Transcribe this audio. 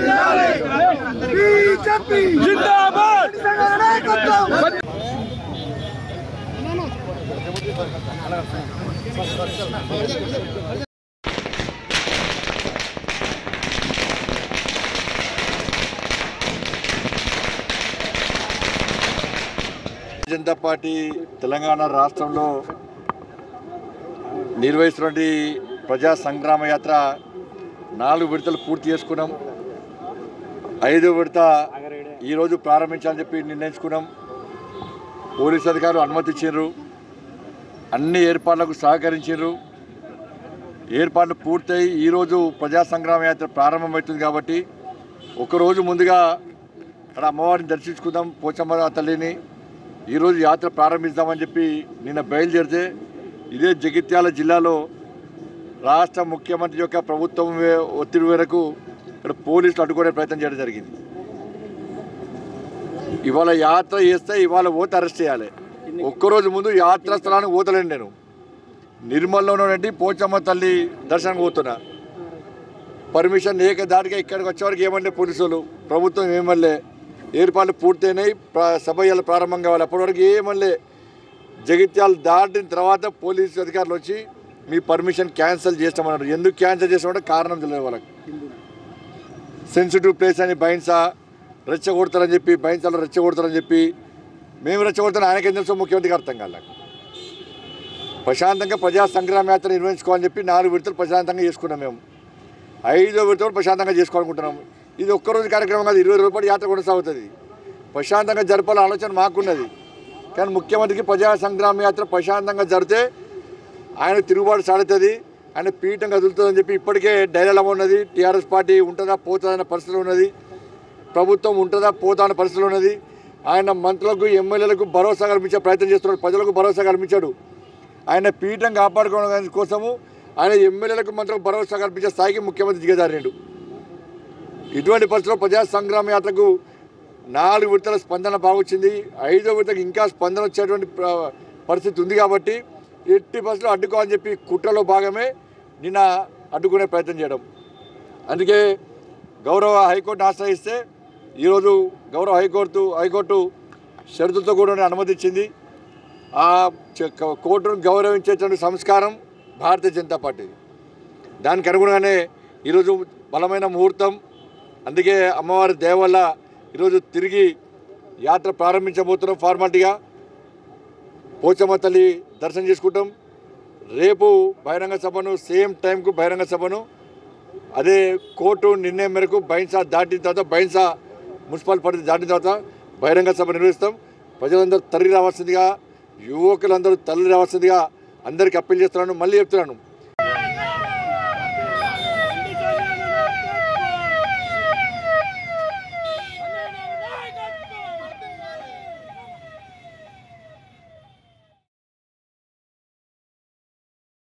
BJP జిందాబాద్ నాయకత్వం Janata party Telangana రాష్ట్రంలో నిర్వహిస్తున్నటువంటి ప్రజా సంగ్రామ యాత్ర నాలుగు విడతలు పూర్తి చేసుకున్నాం ఐదో విడత ఈరోజు ప్రారంభించాలని చెప్పి నిర్ణయించుకున్నాం పోలీసు అధికారులు అనుమతి ఇచ్చారు అన్ని ఏర్పాట్లకు సహకరించారు ఏర్పాట్లు పూర్తయి ఈరోజు ప్రజా సంగ్రామ యాత్ర ప్రారంభమవుతుంది కాబట్టి ఒకరోజు ముందుగా అక్కడ అమ్మవారిని దర్శించుకుందాం పోచమ్మ తల్లిని ఈరోజు యాత్ర ప్రారంభిస్తామని చెప్పి నిన్న బయలుదేరితే ఇదే జగిత్యాల జిల్లాలో రాష్ట్ర ముఖ్యమంత్రి యొక్క ప్రభుత్వం వే- ఒత్తిడి మేరకు ఇక్కడ పోలీసులు అడ్డుకునే ప్రయత్నం చేయడం జరిగింది ఇవాళ యాత్ర చేస్తే ఇవాళ పోతే అరెస్ట్ చేయాలి ఒక్కరోజు ముందు యాత్ర స్థలానికి పోతలేను నేను నిర్మల్లో ఉన్నటువంటి పోచమ్మ తల్లి దర్శనానికి పోతున్నా పర్మిషన్ లేక దాటిగా ఇక్కడికి వచ్చేవరకు ఏమన్నా పోలీసులు ప్రభుత్వం ఏమల్లే ఏర్పాట్లు పూర్తయినాయి ప్ర- సభ ఇలా ప్రారంభం కావాలి అప్పటివరకు ఏమల్లే జగిత్యాలు దాటిన తర్వాత పోలీసు అధికారులు వచ్చి మీ పర్మిషన్ క్యాన్సిల్ చేస్తామన్నారు ఎందుకు క్యాన్సిల్ చేస్తామంటే కారణం తెలియదు వాళ్ళకి సెన్సిటివ్ ప్లేస్ అని బైన్సా రెచ్చగొడతారని చెప్పి బైన్సాలో రెచ్చగొడతారని చెప్పి మేము రెచ్చగొడతాను ఆయనకేం తెలుసో ముఖ్యమంత్రికి అర్థం కాదు నాకు ప్రశాంతంగా ప్రజా సంగ్రామ యాత్ర నిర్వహించుకోవాలని చెప్పి నాలుగు విడతలు ప్రశాంతంగా చేసుకున్నాం మేము ఐదో విడత కూడా ప్రశాంతంగా చేసుకోవాలనుకుంటున్నాం ఇది ఒక్కరోజు కార్యక్రమం కాదు ఇరవై రోజుల పాటు యాత్ర కొనసాగుతుంది ప్రశాంతంగా జరపాల ఆలోచన మాకున్నది కానీ ముఖ్యమంత్రికి ప్రజా సంగ్రామ యాత్ర ప్రశాంతంగా జరిగితే ఆయన తిరుగుబాటు సాడుతుంది ఆయన పీఠం కదులుతుందని చెప్పి ఇప్పటికే డైలాగ్ ఉన్నది టీఆర్ఎస్ పార్టీ ఉంటుందా పోతుందా అన్న పరిస్థితి ఉన్నది ప్రభుత్వం ఉంటుందా పోతా అన్న పరిస్థితి ఉన్నది ఆయన మంత్రులకు ఎమ్మెల్యేలకు భరోసా కల్పించే ప్రయత్నం చేస్తున్నాడు ప్రజలకు భరోసా కల్పించాడు ఆయన పీఠం కాపాడుకోవడం కోసము ఆయన ఎమ్మెల్యేలకు మంత్రులకు భరోసా కల్పించే స్థాయికి ముఖ్యమంత్రి దిగజారాడు ఇటువంటి పరిస్థితుల్లో ప్రజా సంగ్రామ యాత్రకు నాలుగు విడతల స్పందన బాగొచ్చింది ఐదో విడతకు ఇంకా స్పందన వచ్చేటువంటి ప్ర- పరిస్థితి ఉంది కాబట్టి ఎట్టి పరిస్థితుల్లో అడ్డుకోవాలని చెప్పి కుట్రలో భాగమే నిన్న అడ్డుకునే ప్రయత్నం చేయడం అందుకే గౌరవ హైకోర్టును ఆశ్రయిస్తే ఈరోజు గౌరవ హైకోర్టు హైకోర్టు షరతులతో కూడా అనుమతి ఇచ్చింది ఆ చ- కోర్టును గౌరవించేటువంటి సంస్కారం భారతీయ జనతా పార్టీ దానికి అనుగుణంగానే ఈరోజు బలమైన ముహూర్తం అందుకే అమ్మవారి దయ వల్ల ఈరోజు తిరిగి యాత్ర ప్రారంభించబోతున్నాం ఫార్మాలిటీగా పోచమ్మ తల్లి దర్శనం చేసుకుంటాం రేపు బహిరంగ సభను సేమ్ టైంకు బహిరంగ సభను అదే కోర్టు నిర్ణయం మేరకు బైన్సా దాటిన తర్వాత బైన్సా మున్సిపల్ పరిధి దాటిన తర్వాత బహిరంగ సభ నిర్వహిస్తాం ప్రజలందరూ తరలి రావాల్సిందిగా యువకులందరూ తరలి రావాల్సిందిగా అందరికీ అప్పీల్ చేస్తున్నాను మళ్ళీ చెప్తున్నాను